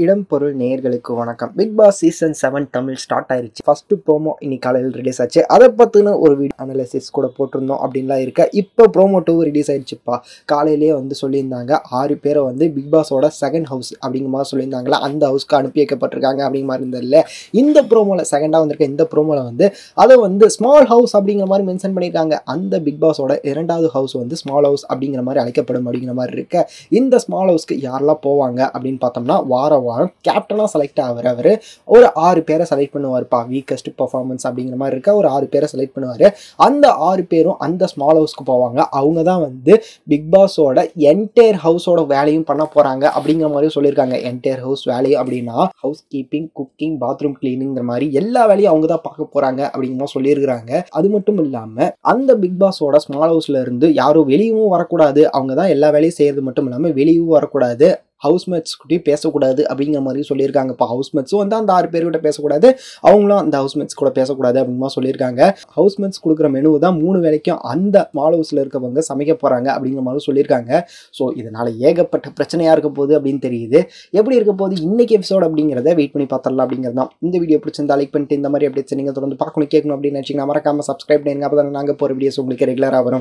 இடம் பொருள் நேயர்களுக்கு வணக்கம் Bigg Boss season seven Tamil start ஆயிருச்சு ஃபர்ஸ்ட் ப்ரோமோ இன்னைக்கு காலையில் ரிலீஸ் ஆச்சு அதை பற்றின ஒரு வீடியோ அனலிசிஸ் கூட போட்டிருந்தோம் அப்படின்லாம் இருக்க இப்போ ப்ரோமோ டூ ரிலீஸ் ஆயிடுச்சுப்பா காலையிலேயே வந்து சொல்லியிருந்தாங்க ஆறு பேரை வந்து பிக் பாஸோட செகண்ட் ஹவுஸ் அப்படிங்கிற மாதிரி சொல்லியிருந்தாங்களா அந்த ஹவுஸ்க்கு அனுப்பி வைக்கப்பட்டிருக்காங்க அப்படிங்கிற மாதிரி இருந்ததில்ல இந்த ப்ரோமோவில் செகண்டாக வந்திருக்க இந்த ப்ரோமோவில் வந்து அதை வந்து ஸ்மால் ஹவுஸ் அப்படிங்கிற மாதிரி மென்ஷன் பண்ணியிருக்காங்க அந்த பிக் பாஸோட இரண்டாவது ஹவுஸ் வந்து ஸ்மால் ஹவுஸ் அப்படிங்கிற மாதிரி அழைக்கப்படும் அப்படிங்கிற மாதிரி இருக்க இந்த ஸ்மால் ஹவுஸ்க்கு யாரெல்லாம் போவாங்க அப்படின்னு பார்த்தோம்னா வார வாரம் கேப்டனாக செலக்ட் ஆகிற அவர் ஒரு ஆறு பேரை செலக்ட் பண்ணுவார்ப்பா வீக்கஸ்ட் பர்ஃபார்மன்ஸ் அப்படிங்கிற மாதிரி இருக்க ஒரு ஆறு பேரை செலக்ட் பண்ணுவார் அந்த ஆறு பேரும் அந்த ஸ்மால் ஹவுஸ்க்கு போவாங்க அவங்க தான் வந்து பிக் பாஸோட என்டையர் ஹவுஸோட வேலையும் பண்ண போகிறாங்க அப்படிங்கிற மாதிரி சொல்லியிருக்காங்க என்டையர் ஹவுஸ் வேலையும் அப்படின்னா ஹவுஸ் கீப்பிங் குக்கிங் பாத்ரூம் கிளீனிங்கிற மாதிரி எல்லா வேலையும் அவங்க தான் பார்க்க போகிறாங்க அப்படிங்கிற மாதிரி சொல்லியிருக்கிறாங்க அது மட்டும் இல்லாமல் அந்த பிக் பாஸோட ஸ்மால் ஹவுஸ்ல இருந்து யாரும் வெளியவும் வரக்கூடாது அவங்க தான் எல்லா வேலையும் செய்யறது மட்டும் இல்லாமல் வெளியவும் வரக்கூடாது ஹவுஸ்மேட்ஸ் கூடயும் பேசக்கூடாது அப்படிங்கிற மாதிரி சொல்லியிருக்காங்க இப்போ ஹவுஸ்மேட்ஸும் வந்து அந்த ஆறு பேர்கிட்ட பேசக்கூடாது அவங்களும் அந்த ஹவுஸ்மேட்ஸ் கூட பேசக்கூடாது அப்படிங்கிற மாதிரி சொல்லியிருக்காங்க ஹவுஸ்மேட்ஸ் கொடுக்குற மெனு தான் மூணு வேலைக்கும் அந்த மால் ஹவுஸில் இருக்கவங்க சமைக்க போகிறாங்க அப்படிங்கிற மாதிரி சொல்லியிருக்காங்க ஸோ இதனால் ஏகப்பட்ட பிரச்சனையாக இருக்க போகுது அப்படின்னு தெரியுது எப்படி இருக்க போகுது இன்னைக்கு எபிசோட் அப்படிங்கிறத வெயிட் பண்ணி பார்த்துடலாம் அப்படிங்கிறது தான் இந்த வீடியோ பிடிச்சிருந்தா லைக் பண்ணிட்டு இந்த மாதிரி அப்டேட்ஸ் நீங்கள் தொடர்ந்து பார்க்கணும் கேட்கணும் அப்படின்னு நினச்சிங்கன்னா மறக்காம சப்ஸ்கிரைப் பண்ணுங்க அப்போ தான் நாங்கள் போகிற வீடியோஸ் உங்களுக்கு ரெகுலராக வரும்